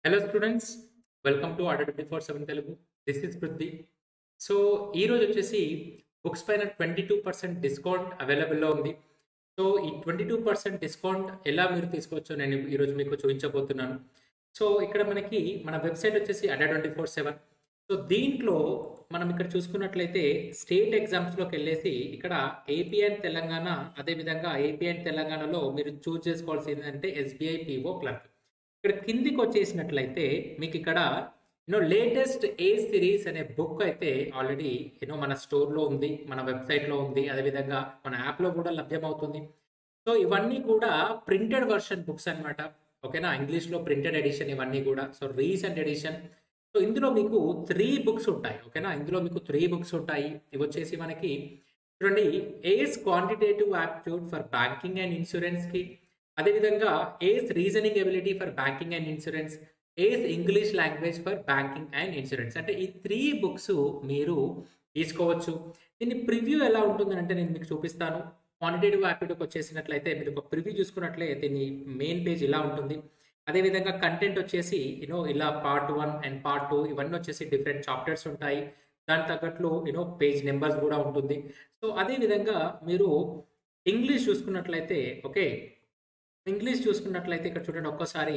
hello students welcome to ఆర్డర్ twenty four seven Telugu this is Prithvi so ఈ రోజు వచ్చేసి బుక్స్ పైన ట్వంటీ టూ పర్సెంట్ డిస్కౌంట్ అవైలబుల్లో ఉంది సో ఈ ట్వంటీ టూ పర్సెంట్ డిస్కౌంట్ ఎలా మీరు తీసుకోవచ్చో నేను ఈరోజు మీకు చూపించబోతున్నాను సో ఇక్కడ మనకి మన వెబ్సైట్ వచ్చేసి Adda twenty four seven so దీంట్లో మనం ఇక్కడ చూసుకున్నట్లయితే స్టేట్ ఎగ్జామ్స్లోకి వెళ్ళేసి ఇక్కడ ఏపీ అండ్ తెలంగాణ అదేవిధంగా ఏపీ అండ్ తెలంగాణలో మీరు చూస్ చేసుకోవాల్సింది అంటే ఎస్బీఐ పిఓ క్లర్క్ ఇక్కడ కిందికి వచ్చేసినట్లయితే మీకు ఇక్కడ యూనో లేటెస్ట్ ఏ సిరీస్ అనే బుక్ అయితే ఆల్రెడీ యూనో మన స్టోర్లో ఉంది మన వెబ్సైట్లో ఉంది అదేవిధంగా మన యాప్లో కూడా లభ్యమవుతుంది సో ఇవన్నీ కూడా ప్రింటెడ్ వర్షన్ బుక్స్ అనమాట ఓకేనా ఇంగ్లీష్లో ప్రింటెడ్ ఎడిషన్ ఇవన్నీ కూడా సో రీసెంట్ ఎడిషన్ సో ఇందులో మీకు త్రీ బుక్స్ ఉంటాయి ఓకేనా ఇందులో మీకు త్రీ బుక్స్ ఉంటాయి ఇవి వచ్చేసి మనకి చూడండి ace quantitative aptitude for banking and ఇన్సూరెన్స్కి అదేవిధంగా ace reasoning ability for banking and insurance ace English language for banking and insurance అంటే ఈ త్రీ బుక్స్ మీరు తీసుకోవచ్చు దీని ప్రివ్యూ ఎలా ఉంటుందంటే నేను మీకు చూపిస్తాను క్వాంటిటేటివ్ యాప్టిట్యూడ్కి వచ్చేసినట్లయితే మీరు ఒక ప్రివ్యూ చూసుకున్నట్లయితే దీని మెయిన్ పేజ్ ఇలా ఉంటుంది అదేవిధంగా కంటెంట్ వచ్చేసి యూనో ఇలా part one and part two ఇవన్నీ వచ్చేసి డిఫరెంట్ చాప్టర్స్ ఉంటాయి దాని తగ్గట్లు యూనో పేజ్ నెంబర్స్ కూడా ఉంటుంది సో అదేవిధంగా మీరు ఇంగ్లీష్ చూసుకున్నట్లయితే ఓకే ఇంగ్లీష్ చూసుకున్నట్లయితే ఇక్కడ చూడండి ఒక్కసారి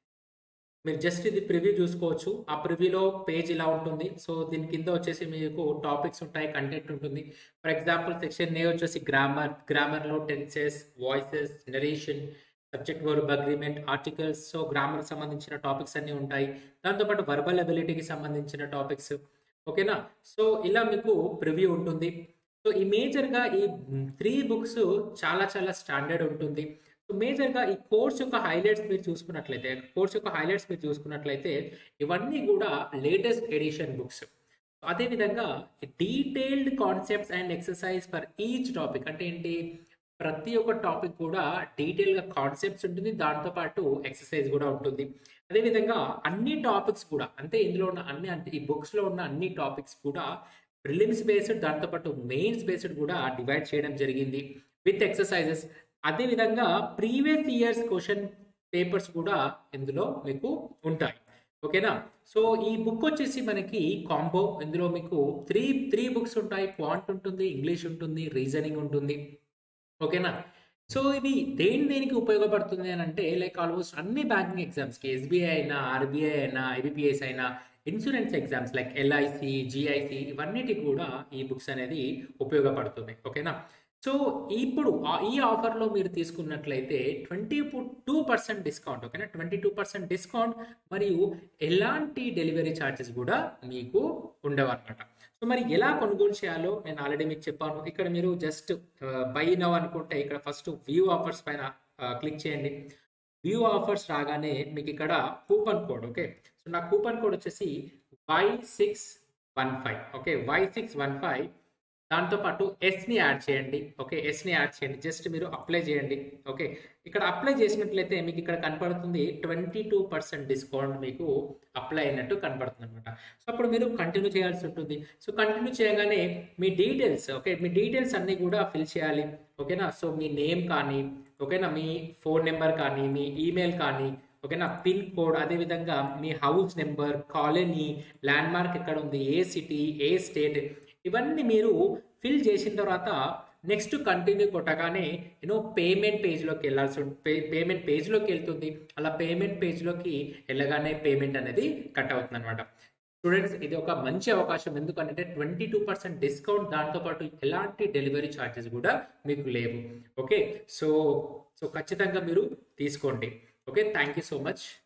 మీరు జస్ట్ ఇది ప్రివ్యూ చూసుకోవచ్చు ఆ ప్రివ్యూలో పేజ్ ఇలా ఉంటుంది సో దీని కింద వచ్చేసి మీకు టాపిక్స్ ఉంటాయి కంటెంట్ ఉంటుంది ఫర్ ఎగ్జాంపుల్ సెక్షన్ ఏ వచ్చేసి గ్రామర్ గ్రామర్లో tenses voices narration subject verb agreement articles so grammar సంబంధించిన టాపిక్స్ అన్నీ ఉంటాయి దాంతోపాటు వర్బల్ అబిలిటీకి సంబంధించిన టాపిక్స్ ఓకేనా సో ఇలా మీకు ప్రివ్యూ ఉంటుంది సో ఈ మేజర్గా ఈ త్రీ బుక్స్ చాలా చాలా స్టాండర్డ్ ఉంటుంది సో మేజర్గా ఈ కోర్స్ యొక్క హైలైట్స్ మీరు చూసుకున్నట్లయితే కోర్స్ యొక్క హైలైట్స్ మీరు చూసుకున్నట్లయితే ఇవన్నీ కూడా లేటెస్ట్ ఎడిషన్ బుక్స్ అదేవిధంగా detailed concepts and exercise for each topic అంటే ఏంటి ప్రతి ఒక్క టాపిక్ కూడా డీటెయిల్గా కాన్సెప్ట్స్ ఉంటుంది దాంతోపాటు ఎక్సర్సైజ్ కూడా ఉంటుంది అదేవిధంగా అన్ని టాపిక్స్ కూడా అంటే ఇందులో ఉన్న అన్ని ఈ బుక్స్లో ఉన్న అన్ని టాపిక్స్ కూడా ప్రిలిమ్స్ బేస్డ్ దాంతోపాటు మెయిన్స్ బేస్డ్ కూడా డివైడ్ చేయడం జరిగింది విత్ ఎక్సర్సైజెస్ అదేవిధంగా ప్రీవియస్ ఇయర్స్ క్వశ్చన్ పేపర్స్ కూడా ఇందులో మీకు ఉంటాయి ఓకేనా సో ఈ బుక్ వచ్చేసి మనకి కాంబో ఇందులో మీకు త్రీ త్రీ బుక్స్ ఉంటాయి క్వాంట్ ఉంటుంది ఇంగ్లీష్ ఉంటుంది రీజనింగ్ ఉంటుంది ఓకేనా సో ఇవి దేని దేనికి ఉపయోగపడుతుంది అని అంటే లైక్ ఆల్మోస్ట్ అన్ని బ్యాంకింగ్ ఎగ్జామ్స్కి ఎస్బీఐ అయినా ఆర్బీఐ అయినా ఐబిపిఎస్ అయినా insurance exams like LIC GIC ఇవన్నిటికి కూడా ఈ బుక్స్ అనేది ఉపయోగపడుతుంది ఓకేనా సో ఇప్పుడు ఈ ఆఫర్లో మీరు తీసుకున్నట్లయితే ట్వంటీ టూ పర్సెంట్ డిస్కౌంట్ ఓకేనా ట్వంటీ టూ పర్సెంట్ డిస్కౌంట్ మరియు ఎలాంటి డెలివరీ ఛార్జెస్ కూడా మీకు ఉండవు అనమాట సో మరి ఎలా కొనుగోలు చేయాలో నేను ఆల్రెడీ మీకు చెప్పాను ఇక్కడ మీరు జస్ట్ బై నవ్ అనుకుంటే ఇక్కడ ఫస్ట్ వ్యూ ఆఫర్స్ పైన క్లిక్ చేయండి వ్యూ ఆఫర్స్ రాగానే మీకు ఇక్కడ కూపన్ కోడ్ ఓకే సో నా కూపన్ కోడ్ వచ్చేసి Y six one five okay Y six one five దాంతోపాటు ఎస్ని యాడ్ చేయండి ఓకే ఎస్ని యాడ్ చేయండి జస్ట్ మీరు అప్లై చేయండి ఓకే ఇక్కడ అప్లై చేసినట్లయితే మీకు ఇక్కడ కనపడుతుంది ట్వంటీ టూ పర్సెంట్ డిస్కౌంట్ మీకు అప్లై అయినట్టు కనపడుతుంది అనమాట సో అప్పుడు మీరు కంటిన్యూ చేయాల్సి ఉంటుంది సో కంటిన్యూ చేయగానే మీ డీటెయిల్స్ ఓకే మీ డీటెయిల్స్ అన్నీ కూడా ఫిల్ చేయాలి ఓకేనా సో మీ నేమ్ కానీ ఓకేనా మీ ఫోన్ నెంబర్ కానీ మీ ఈమెయిల్ కానీ ఓకేనా పిన్ కోడ్ అదేవిధంగా మీ house number colony landmark ఎక్కడ ఉంది ఏ సిటీ ఏ స్టేట్ ఇవన్నీ మీరు ఫిల్ చేసిన తర్వాత నెక్స్ట్ కంటిన్యూ కొట్టగానే యూనో పేమెంట్ పేజ్లోకి వెళ్ళాల్సి పే పేమెంట్ పేజ్లోకి వెళ్తుంది అలా పేమెంట్ పేజ్లోకి వెళ్ళగానే పేమెంట్ అనేది కట్ అవుతుంది అనమాట స్టూడెంట్స్ ఇది ఒక మంచి అవకాశం ఎందుకంటే ట్వంటీ టూ పర్సెంట్ డిస్కౌంట్ దాంతోపాటు ఎలాంటి డెలివరీ ఛార్జెస్ కూడా మీకు లేవు ఓకే సో సో ఖచ్చితంగా మీరు తీసుకోండి okay thank you so much